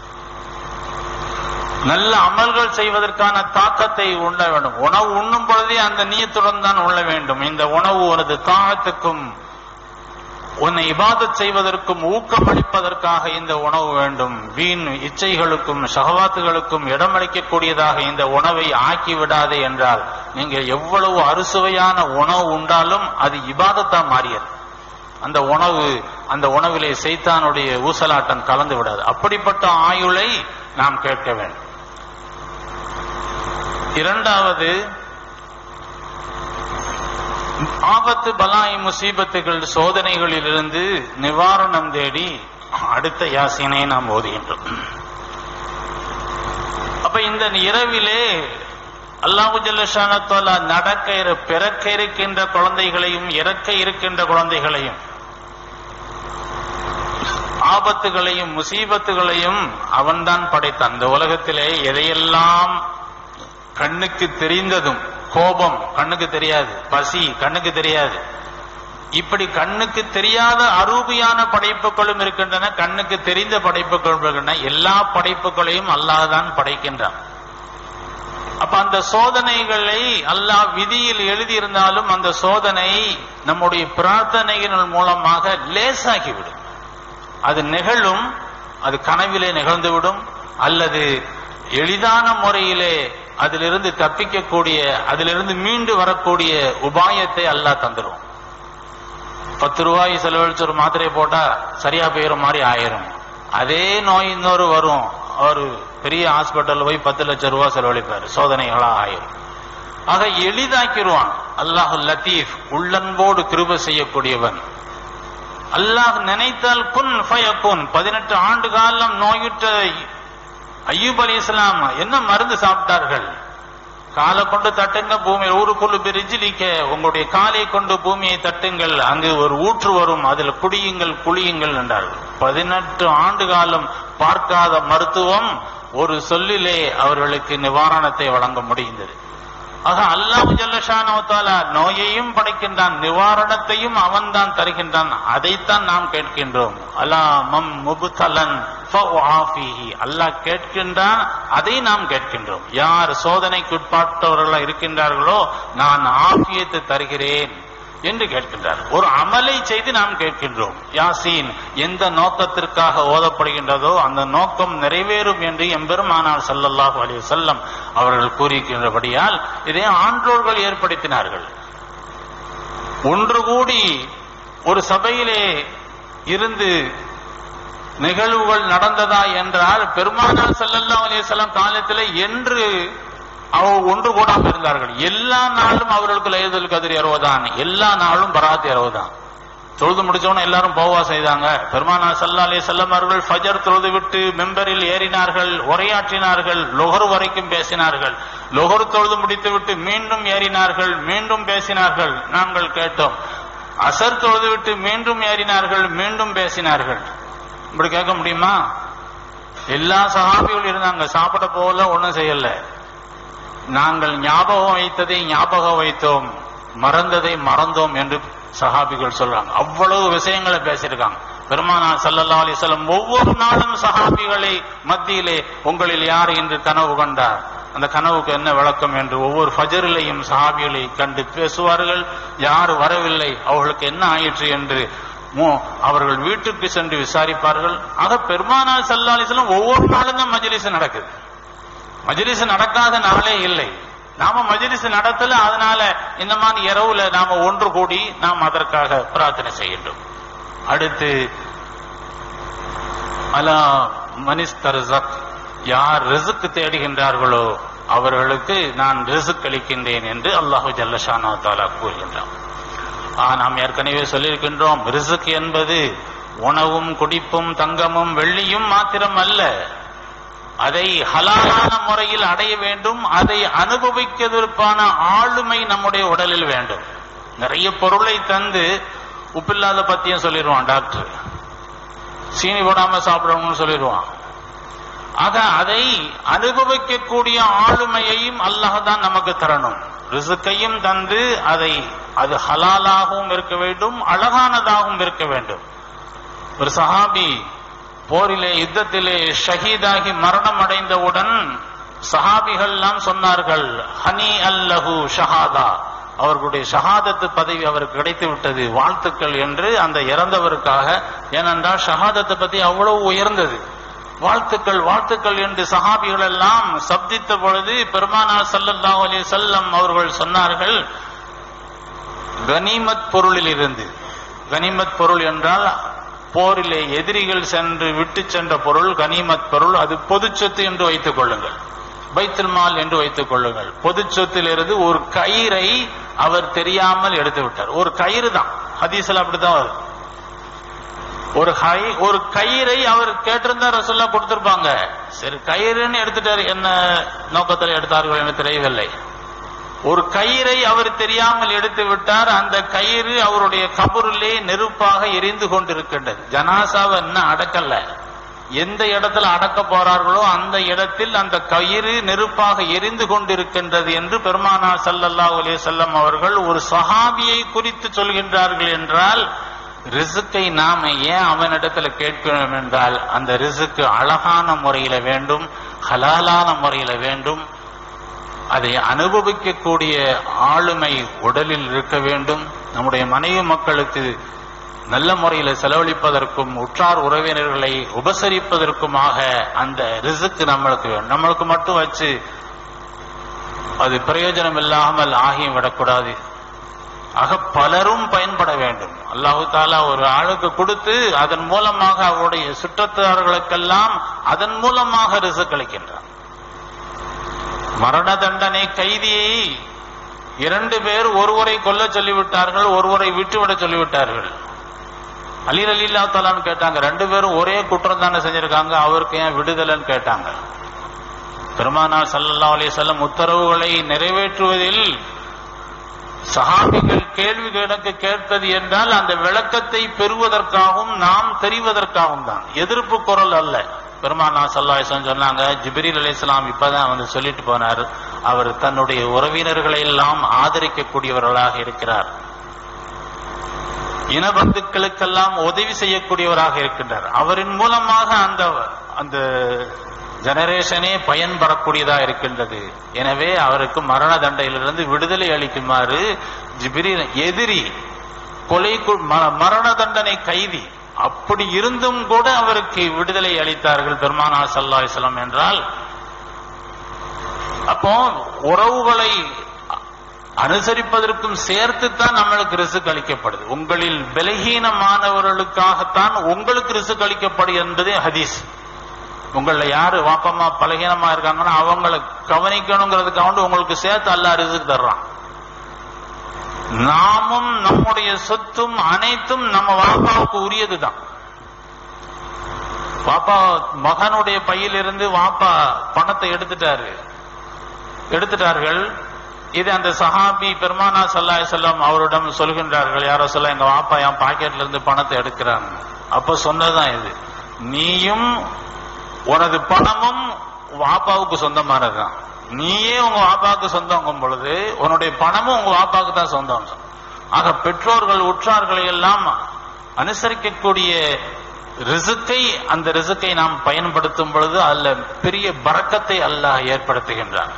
நல்ல அமல்கள் செய்வதற்கான தாக்கத்தை உண்ண வேண்டும் உணவு உண்ணும் பொழுதே அந்த நீயத்துடன் தான் உண்ண வேண்டும் இந்த உணவு உனது தாகத்துக்கும் உன்னை இபாதத் செய்வதற்கும் ஊக்கமளிப்பதற்காக இந்த உணவு வேண்டும் வீண் இச்சைகளுக்கும் சகவாத்துகளுக்கும் இடமளிக்கக்கூடியதாக இந்த உணவை ஆக்கி விடாதே என்றால் நீங்க எவ்வளவு அறுசுவையான உணவு உண்டாலும் அது இபாதத்தா மாறியது அந்த உணவு அந்த உணவிலே சைத்தானுடைய ஊசலாட்டம் கலந்து விடாது அப்படிப்பட்ட ஆயுளை நாம் கேட்க வேண்டும் இரண்டாவது ஆபத்து பலாய் முசீபத்துகள் சோதனைகளிலிருந்து நிவாரணம் தேடி அடுத்த யாசினை நாம் ஓதுகின்றோம் அப்ப இந்த இரவிலே அல்லாஹு ஜல்லஷானத்தாலா நடக்க இரு- பிறக்க இருக்கின்ற குழந்தைகளையும் இறக்க இருக்கின்ற குழந்தைகளையும் ஆபத்துகளையும் முசீபத்துகளையும் அவன்தான் படைத்தான் இந்த உலகத்திலே எதையெல்லாம் கண்ணுக்கு தெரிந்ததும் கோபம் கண்ணுக்கு தெரியாது பசி கண்ணுக்கு தெரியாது இப்படி கண்ணுக்கு தெரியாத அரூபியான படைப்புகளும் இருக்கின்றன கண்ணுக்கு தெரிந்த படைப்புகளும் இருக்கின்றன எல்லா படைப்புகளையும் அல்லாஹ் தான் படைக்கின்றான் அப்ப அந்த சோதனைகளை அல்லாஹ் விதியில் எழுதியிருந்தாலும் அந்த சோதனை நம்முடைய பிரார்த்தனையின் மூலமாக லேசாகிவிடும் அது நிகழும் அது கனவிலே நிகழ்ந்துவிடும் அல்லது எளிதான முறையிலே அதிலிருந்து தப்பிக்கக்கூடிய அதிலிருந்து மீண்டு வரக்கூடிய உபாயத்தை அல்லாஹ் தந்துடும் பத்து ரூபாய் செலவழிச்சு ஒரு மாத்திரை போட்டா சரியா போயிற மாதிரி ஆயிரும் அதே நோய் இன்னொரு வரும் ஒரு பெரிய ஹாஸ்பிட்டல் போய் பத்து லட்சம் ரூபாய் செலவழிப்பாரு சோதனைகளா ஆயிரும் ஆக எளிதாக்கிடுவான் அல்லாஹ் லத்தீஃப் உள்ளன்போடு கிருப செய்யக்கூடியவன் அல்லாஹ் நினைத்தால் குன் ஃபயகுன் பதினெட்டு ஆண்டு காலம் நோயுற்ற ஐயூப் அலி இஸ்லாம் என்ன மருந்து சாப்பிட்டார்கள் காலை கொண்டு தட்டுங்க பூமி ஊருக்குள்ளு பிரிஜிலிக்க உங்களுடைய காலை கொண்டு பூமியை தட்டுங்கள் அங்கு ஒரு ஊற்று வரும் அதில் குடியுங்கள் குளியுங்கள் என்றார்கள் பதினெட்டு ஆண்டு காலம் பார்க்காத மருத்துவம் ஒரு சொல்லிலே அவர்களுக்கு நிவாரணத்தை வழங்க முடிந்தது ஆக அல்லாஹ் ஜல்லஷானவத்தால நோயையும் படைக்கின்றான் நிவாரணத்தையும் அவன்தான் தருகின்றான் அதைத்தான் நாம் கேட்கின்றோம் அலா மம் முபுத்தலன் ஃபஉஆஃபிஹி. அல்லாஹ் கேட்கின்றான் அதை நாம் கேட்கின்றோம் யார் சோதனைக்குட்பட்டவர்களாக இருக்கின்றார்களோ நான் ஆஃபியத்தை தருகிறேன் என்று கேட்கின்றார் ஒரு அமலை செய்து நாம் கேட்கின்றோம் யாசீன் எந்த நோக்கத்திற்காக ஓதப்படுகின்றதோ அந்த நோக்கம் நிறைவேறும் என்று எம்பெருமானார் ஸல்லல்லாஹு அலைஹி வஸல்லம் அவர்கள் கூறியிருக்கின்றபடியால் இதை ஆன்றோர்கள் ஏற்படுத்தினார்கள் ஒன்று கூடி ஒரு சபையிலே இருந்து நிகழ்வுகள் நடந்ததா என்றால் பெருமானார் ஸல்லல்லாஹு அலைஹி வஸல்லம் காலத்திலே என்று அவர் ஒன்று கூடாமல் இருந்தார்கள் எல்லா நாளும் அவர்களுக்கு லைலத்துல் கதிர் இரவுதான் எல்லா நாளும் பராத் இரவுதான் தொழுது முடிச்சவன எல்லாரும் போவா செய்தாங்க பெருமானா சல்லா அலி செல்லம் அவர்கள் ஃபஜர் தொழுது விட்டு மெம்பரில் ஏறினார்கள் உரையாற்றினார்கள் லொஹர் வரைக்கும் பேசினார்கள் லொஹர் தொழுது முடித்து விட்டு மீண்டும் ஏறினார்கள் மீண்டும் பேசினார்கள் நாங்கள் கேட்டோம் அசர் தொழுது விட்டு மீண்டும் ஏறினார்கள் மீண்டும் பேசினார்கள் இப்படி கேட்க முடியுமா எல்லா சகாபிகள் இருந்தாங்க சாப்பிட போல ஒண்ணும் செய்யல நாங்கள் ஞாபகம் வைத்ததை ஞாபகம் வைத்தோம் மறந்ததை மறந்தோம் என்று சஹாபிகள் சொல்றாங்க அவ்வளவு விஷயங்களை பேசியிருக்காங்க பெருமானா சல்லல்லா அலிஸ்லம் ஒவ்வொரு நாளும் சஹாபிகளை மத்தியிலே உங்களில் யார் இன்று கனவு கண்டார் அந்த கனவுக்கு என்ன விளக்கம் என்று ஒவ்வொரு ஃபஜரிலையும் சஹாபிகளை கண்டு பேசுவார்கள் யார் வரவில்லை அவர்களுக்கு என்ன ஆயிற்று என்று மு- அவர்கள் வீட்டுக்கு சென்று விசாரிப்பார்கள் ஆக பெருமானா சல்லா அலிஸ்லம் ஒவ்வொரு நாளும் தான் மஜ்லிஸ் நடக்குது மஜ்லிஸ் நடக்காத நாளே இல்லை நாம மஜ்லிஸ் நடத்தல அதனால இந்த மாதிரி இரவுல நாம ஒன்று கூடி நாம் அதற்காக பிரார்த்தனை செய்கின்றோம் அடுத்து அலா மனிஸ்தர்சக் யார் ரிசுக் தேடுகின்றார்களோ அவர்களுக்கு நான் ரிசுக் அளிக்கின்றேன் என்று அல்லாஹு ஜல்லஷானா தாலா கூறுகின்றான் ஆ, நாம் ஏற்கனவே சொல்லியிருக்கின்றோம் ரிசுக் என்பது உணவும் குடிப்பும் தங்கமும் வெள்ளியும் மாத்திரம் அல்ல அதை ஹலாலான முறையில் அடைய வேண்டும் அதை அனுபவிக்கிறதற்கான ஆளுமை நம்முடைய உடலில் வேண்டும் நிறைய பொருளை தந்து உப்பில்லாத பத்தியும் சொல்லிடுவான் டாக்டர் சீனி போடாம சாப்பிடணும்னு சொல்லிடுவான் ஆக அதை அனுபவிக்கக்கூடிய ஆளுமையையும் அல்லாஹ் தான் நமக்கு தரணும் ரிசுக்கையும் தந்து அதை அது ஹலாலாகவும் இருக்க வேண்டும் அழகானதாகவும் இருக்க வேண்டும் ஒரு சஹாபி போரிலே யுத்தத்திலே ஷஹீதாகி மரணம் அடைந்தவுடன் சஹாபிகள் எல்லாம் சொன்னார்கள் ஹனி அல்லஹு ஷஹாதா அவர்களுடைய ஷஹாதத்து பதவி அவருக்கு கிடைத்து விட்டது வாழ்த்துக்கள் என்று அந்த இறந்தவருக்காக ஏனென்றால் ஷஹாதத்தை பத்தி அவ்வளவு உயர்ந்தது வாழ்த்துக்கள் வாழ்த்துக்கள் என்று சஹாபிகள் எல்லாம் சப்தித்த பொழுது பெருமானார் ஸல்லல்லாஹு அலைஹி வஸல்லம் அவர்கள் சொன்னார்கள் கனிமத் பொருளில் இருந்து கனிமத் பொருள் என்றால் போரிலே எதிரிகள் சென்று விட்டு சென்ற பொருள் கனிமத் பொருள் அது பொது சொத்து என்று வைத்துக் கொள்ளுங்கள் பைத்துல் மால் என்று வைத்துக் கொள்ளுங்கள் பொது சொத்திலிருந்து ஒரு கயிறை அவர் தெரியாமல் எடுத்து விட்டார் ஒரு கயிறு தான் ஹதீஸ்ல அப்படித்தான் வரும் ஒரு கை ஒரு கயிறை அவர் கேட்டிருந்தா ரசோல்லா கொடுத்திருப்பாங்க சரி கயிறுன்னு எடுத்துட்டாரு என்ன நோக்கத்தில் எடுத்தார்கள் என்று தெரியவில்லை ஒரு கயிறை அவர் தெரியாமல் எடுத்து விட்டார் அந்த கயிறு அவருடைய கபூரிலே நெருப்பாக எரிந்து கொண்டிருக்கின்றது ஜனாசாவை என்ன அடக்கல எந்த இடத்துல அடக்க போறார்களோ அந்த இடத்தில் அந்த கயிறு நெருப்பாக எரிந்து கொண்டிருக்கின்றது என்று பெருமானார் ஸல்லல்லாஹு அலைஹி வஸல்லம் அவர்கள் ஒரு சஹாபியை குறித்து சொல்கின்றார்கள் என்றால் ரிசுக்கை நாம ஏன் அவனிடத்துல கேட்கணும் என்றால் அந்த ரிசுக்கு அழகான முறையில வேண்டும் ஹலாலான முறையில வேண்டும் அதை அனுபவிக்கக்கூடிய ஆளுமை உடலில் இருக்க வேண்டும் நம்முடைய மனைவி மக்களுக்கு நல்ல முறையில் செலவழிப்பதற்கும் உற்றார் உறவினர்களை உபசரிப்பதற்குமாக அந்த ரிசுக்கு நம்மளுக்கு வேணும் நம்மளுக்கு மட்டும் வச்சு அது பிரயோஜனம் இல்லாமல் ஆகியும் விடக்கூடாது ஆக பலரும் பயன்பட வேண்டும் அல்லாஹு தாலா ஒரு ஆளுக்கு கொடுத்து அதன் மூலமாக அவருடைய சுற்றத்தார்களுக்கெல்லாம் அதன் மூலமாக ரிசுக் அளிக்கின்றான் மரண தண்டனை கைதியை இரண்டு பேர் ஒருவரை கொல்ல சொல்லிவிட்டார்கள் ஒருவரை விட்டுவிட சொல்லிவிட்டார்கள் அலி அலில்லா தலான்னு கேட்டாங்க ரெண்டு பேரும் ஒரே குற்றம் தானே செஞ்சிருக்காங்க அவருக்கு ஏன் விடுதலைன்னு கேட்டாங்க பெருமானார் ஸல்லல்லாஹு அலைஹி வஸல்லம் உத்தரவுகளை நிறைவேற்றுவதில் சஹாபிகள் கேள்வி கணக்கு கேட்பது என்றால் அந்த விளக்கத்தை பெறுவதற்காகவும் நாம் தெரிவதற்காகவும் தான் எதிர்ப்பு குரல் அல்ல பெருமானா சல்லாஹம் சொன்னாங்க ஜிப்ரீல் அலைஹிஸ்ஸலாம் இப்பதான் வந்து சொல்லிட்டு போனார் அவர் தன்னுடைய உறவினர்களை எல்லாம் ஆதரிக்கக்கூடியவர்களாக இருக்கிறார் இனபந்துக்களுக்கெல்லாம் உதவி செய்யக்கூடியவராக இருக்கின்றார் அவரின் மூலமாக அந்த அந்த ஜெனரேஷனே பயன்பெறக்கூடியதா இருக்கின்றது எனவே அவருக்கு மரண தண்டையிலிருந்து விடுதலை அளிக்குமாறு ஜிப்ரீல் எதிரி கொலை கு- ம- மரண தண்டனை கைதி அப்படி இருந்தும் கூட அவருக்கு விடுதலை அளித்தார்கள் பெருமானா சல்லா அலிஸ்லாம் என்றால் அப்போ உறவுகளை அனுசரிப்பதற்கும் சேர்த்துத்தான் நம்மளுக்கு ரிசுக் அளிக்கப்படுது உங்களில் பலகீனமானவர்களுக்காகத்தான் உங்களுக்கு ரிசுக் அளிக்கப்படும் என்பதே ஹதீஸ் உங்கள யாரு வாப்பமா பலகீனமா இருக்காங்கன்னா அவங்களை கவனிக்கணுங்கிறதுக்காக உங்களுக்கு சேர்த்து அல்லா ரிசுக் தர்றான் நாமும் நம்முடைய சொத்தும் அனைத்தும் நம்ம வாப்பாவுக்கு உரியதுதான் வாப்பா மகனுடைய பையிலிருந்து வாப்பா பணத்தை எடுத்துட்டாரு எடுத்துட்டார்கள் இது அந்த சஹாபி பெருமானா சல்லாஹ் செல்லம் அவரிடம் சொல்கின்றார்கள் யாரோ சொல்ல எங்க வாப்பா என் பாக்கெட்ல இருந்து பணத்தை எடுக்கிறாங்க அப்ப சொன்னதுதான் இது நீயும் உனது பணமும் வாப்பாவுக்கு சொந்தமானதுதான் நீயே உங்க வாப்பாவுக்கு சொந்தங்கும் பொழுது உன்னுடைய பணமும் உங்க வாப்பாவுக்கு தான் சொந்தம் ஆக பெற்றோர்கள் உற்றார்களை எல்லாம் அனுசரிக்கக்கூடிய ரிசுக்கை அந்த ரிசுக்கை நாம் பயன்படுத்தும் பொழுது அதுல பெரிய பறக்கத்தை அல்லாஹ் ஏற்படுத்துகின்றான்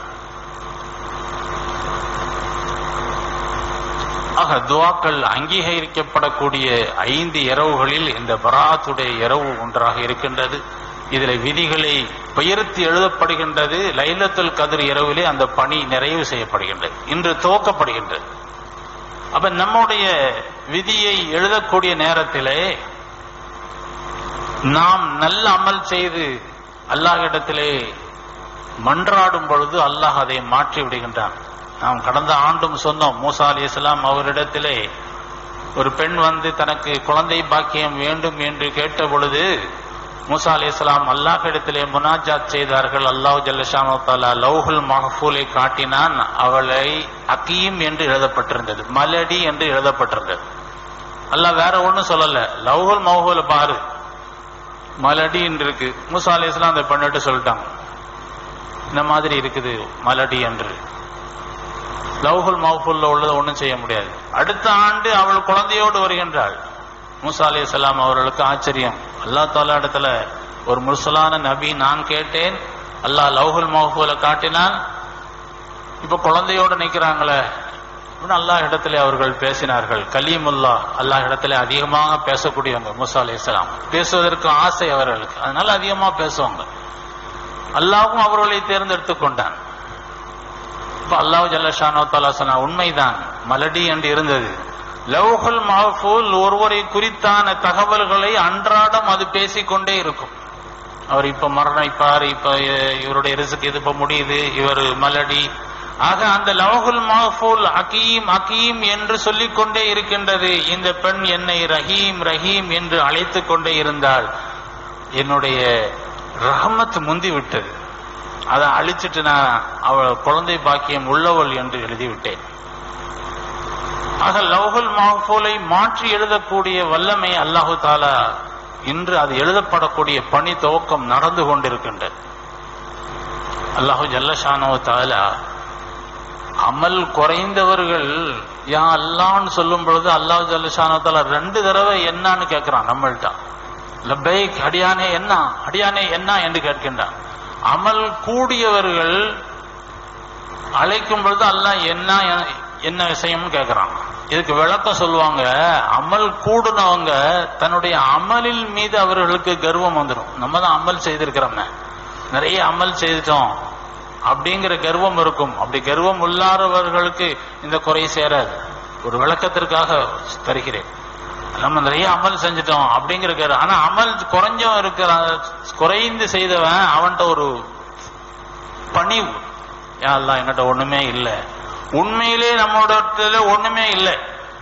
ஆக துவாக்கள் அங்கீகரிக்கப்படக்கூடிய ஐந்து இரவுகளில் இந்த பராத்துடைய இரவு ஒன்றாக இருக்கின்றது இதுல விதிகளை பெயர்த்து எழுதப்படுகின்றது லைலத்துல் கதிர் இரவிலே அந்த பணி நிறைவு செய்யப்படுகின்றது இன்று துவக்கப்படுகின்றது அப்ப நம்முடைய விதியை எழுதக்கூடிய நேரத்திலே நாம் நல்ல அமல் செய்து அல்லாஹ்விடத்திலே மன்றாடும் பொழுது அல்லாஹ் அதை மாற்றி விடுகின்றான் நாம் கடந்த ஆண்டும் சொன்னோம் மூசா அலி இஸ்லாம் அவரிடத்திலே ஒரு பெண் வந்து தனக்கு குழந்தை பாக்கியம் வேண்டும் என்று கேட்ட பொழுது மூசா அலி இஸ்லாம் அல்லாஹிடத்திலே முனாஜாத் செய்தார்கள் அல்லாஹ் ஜல்லஷானோ தாலா லவ்ஹுல் மஹஃபூலை காட்டினான் அவளை அகீம் என்று எழுதப்பட்டிருந்தது மலடி என்று எழுதப்பட்டிருந்தது அல்லாஹ் வேற ஒண்ணும் சொல்லல லவ்ஹுல் மஹூல பாரு மலடி என்று இருக்கு மூசா அலி இஸ்லாம் அந்த பெண்ணிட்டு சொல்லிட்டாங்க இந்த மாதிரி இருக்குது மலடி என்று லவ்ஹுல் மஹ்ஃபுல்ல உள்ளது ஒண்ணும் செய்ய முடியாது அடுத்த ஆண்டு அவள் குழந்தையோடு வருகின்றாள் மூசா அலி சலாம் அவர்களுக்கு ஆச்சரியம் அல்லா தாலா இடத்துல ஒரு முர்சலான நபி நான் கேட்டேன் அல்லாஹ் லவ்ஹுல் மஹ்ஃபூல காட்டினான் இப்ப குழந்தையோடு நிக்கிறாங்களே அப்படின்னு அல்லாஹ் இடத்துல அவர்கள் பேசினார்கள் கலீமுல்லா அல்லாஹ் இடத்துல அதிகமாக பேசக்கூடியவங்க மூசா அலி இஸ்லாம் பேசுவதற்கு ஆசை அவர்களுக்கு அதனால அதிகமா பேசுவாங்க அல்லாவும் அவர்களை தேர்ந்தெடுத்துக் கொண்டான் இப்ப அல்லாஹ் ஜல்லஷானோ தாலா சொன்னா உண்மைதான் மலடி என்று இருந்தது லவ்ஹுல் மஹ்ஃபூல் ஒருவரை குறித்தான தகவல்களை அன்றாடம் அது பேசிக்கொண்டே இருக்கும் அவர் இப்ப மரணிப்பார் இப்ப அஹ், இவருடைய ரிசுக்கு இது இப்ப முடியுது இவர் மலடி ஆக அந்த லவ்ஹுல் மஹ்ஃபூல் அகீம் அகீம் என்று சொல்லிக் கொண்டே இருக்கின்றது இந்த பெண் என்னை ரஹீம் ரஹீம் என்று அழைத்துக் கொண்டே இருந்தால் என்னுடைய ரஹமத் முந்தி விட்டது அதை அழிச்சிட்டு நான் அவள் குழந்தை பாக்கியம் உள்ளவள் என்று எழுதிவிட்டேன் ஆக லவ்ஹுல் மஹ்ஃபூலை மாற்றி எழுதக்கூடிய வல்லமை அல்லாஹு தாலா இன்று அது எழுதப்படக்கூடிய பணி துவக்கம் நடந்து கொண்டிருக்கின்றது அல்லாஹு ஜல்லஷானோ தாலா அமல் குறைந்தவர்கள் யா அல்லான்னு சொல்லும் பொழுது அல்லாஹ் ஜல்லஷானோ தாலா ரெண்டு தடவை என்னன்னு கேட்கிறான் நம்மள்ட்ட லப்பைக் அடியானே என்ன அடியானே என்ன என்று கேட்கின்றான் அமல் கூடியவர்கள் அழைக்கும் பொழுது அல்லாஹ் என்ன என்ன விஷயம்னு கேட்கிறான் இதுக்கு விளக்கம் சொல்லுவாங்க அமல் கூடுனவங்க தன்னுடைய அமலில் மீது அவர்களுக்கு கர்வம் வந்துடும் நம்ம தான் அமல் செய்திருக்கிறோமே நிறைய அமல் செய்துட்டோம் அப்படிங்கிற கர்வம் இருக்கும் அப்படி கர்வம் உள்ளாதவர்களுக்கு இந்த குறை சேராது ஒரு விளக்கத்திற்காக தருகிறேன் நம்ம நிறைய அமல் செஞ்சுட்டோம் அப்படிங்கிற கரு- ஆனா அமல் குறைஞ்சவன் இருக்கிற குறைந்து செய்தவன் அவன்கிட்ட ஒரு பணிவு யா அல்லாஹ் என்கிட்ட ஒண்ணுமே இல்லை உண்மையிலே நம்மோட ஒண்ணுமே இல்லை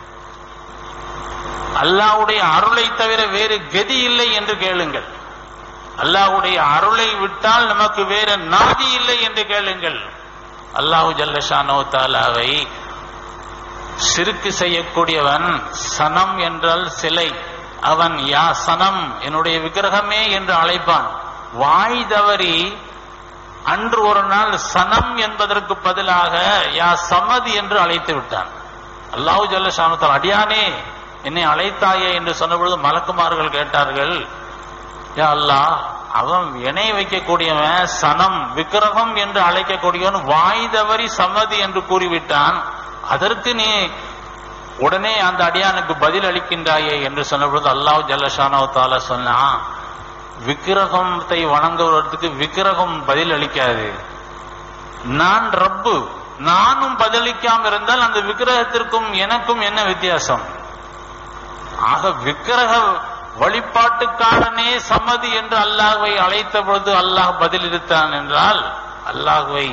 அல்லாஹ்வுடைய அருளை தவிர வேறு கதி இல்லை என்று கேளுங்கள் அல்லாஹ்வுடைய அருளை விட்டால் நமக்கு வேற நாதி இல்லை என்று கேளுங்கள் அல்லாஹு ஜல்லஷானோ தாலாவை சிறுக்கு செய்யக்கூடியவன் சனம் என்றால் சிலை அவன் யா சனம் என்னுடைய விக்கிரகமே என்று அழைப்பான் வாய் தவறி அன்று ஒரு நாள் சனம் என்பதற்கு பதிலாக யா சமதி என்று அழைத்து விட்டான் அல்லாஹு ஜல்லஷானத்தால் அடியானே என்னை அழைத்தாயே என்று சொன்னபொழுது மலக்குமார்கள் கேட்டார்கள் யா அல்லாஹ் அவன் இணை வைக்கக்கூடியவன் சனம் விக்கிரகம் என்று அழைக்கக்கூடியவன் வாய் தவறி சமதி என்று கூறிவிட்டான் அதற்கு நீ உடனே அந்த அடியானுக்கு பதில் அளிக்கின்றாயே என்று சொன்னபொழுது அல்லாஹ் ஜல்லஷானோ தாலா சொன்னான் விக்கிரகத்தை வணங்குவதற்கு விக்கிரகம் பதில் அளிக்காது நான் ரப்பு நானும் பதிலளிக்காம இருந்தால் அந்த விக்கிரகத்திற்கும் எனக்கும் என்ன வித்தியாசம் ஆக விக்கிரக வழிபாட்டுக்காரனே சம்மதி என்று அல்லாஹ்வை அழைத்த பொழுது அல்லாஹ் பதிலளித்தான் என்றால் அல்லாஹ்வை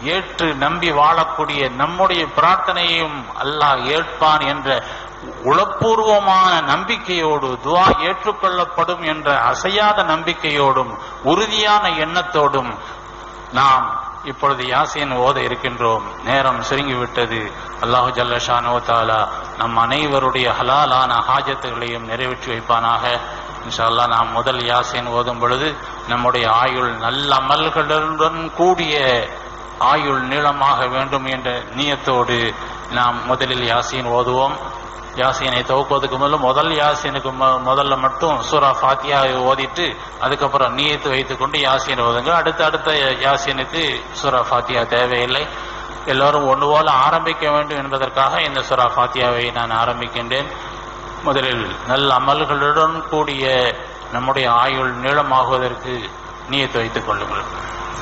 ஏற்று நம்பி வாழக்கூடிய நம்முடைய பிரார்த்தனையும் அல்லாஹ் ஏற்பான் என்ற உளப்பூர்வமான நம்பிக்கையோடு துவா ஏற்றுக்கொள்ளப்படும் என்ற அசையாத நம்பிக்கையோடும் உறுதியான எண்ணத்தோடும் நாம் இப்பொழுது யாசீன் ஓத இருக்கின்றோம் நேரம் சுருங்கி விட்டது அல்லாஹு ஜல்லஷானோ தாலா நம் அனைவருடைய ஹலாலான ஹாஜத்துகளையும் நிறைவேற்றி வைப்பானாக இன்ஷா அல்லாஹ் நாம் முதல் யாசீன் ஓதும் பொழுது நம்முடைய ஆயுள் நல்ல அமல்களுடன் கூடிய ஆயுள் நீளமாக வேண்டும் என்ற நியத்தோடு நாம் முதலில் யாசீன் ஓதுவோம் யாசீனை துவக்குவதுக்கு முதல்ல முதல் யாசீனுக்கு மு- முதல்ல மட்டும் சூரா ஃபாத்தியா ஓதிட்டு அதுக்கப்புறம் நீயத்து வைத்துக் கொண்டு யாசீன் ஓதுங்க அடுத்த அடுத்த யாசீனுக்கு சூரா ஃபாத்தியா தேவையில்லை எல்லோரும் ஒன்று போல ஆரம்பிக்க வேண்டும் என்பதற்காக இந்த சூரா ஃபாத்தியாவை நான் ஆரம்பிக்கின்றேன் முதலில் நல்ல அமல்களுடன் கூடிய நம்முடைய ஆயுள் நீளமாகுவதற்கு நீயத்து வைத்துக் கொள்ளுங்கள்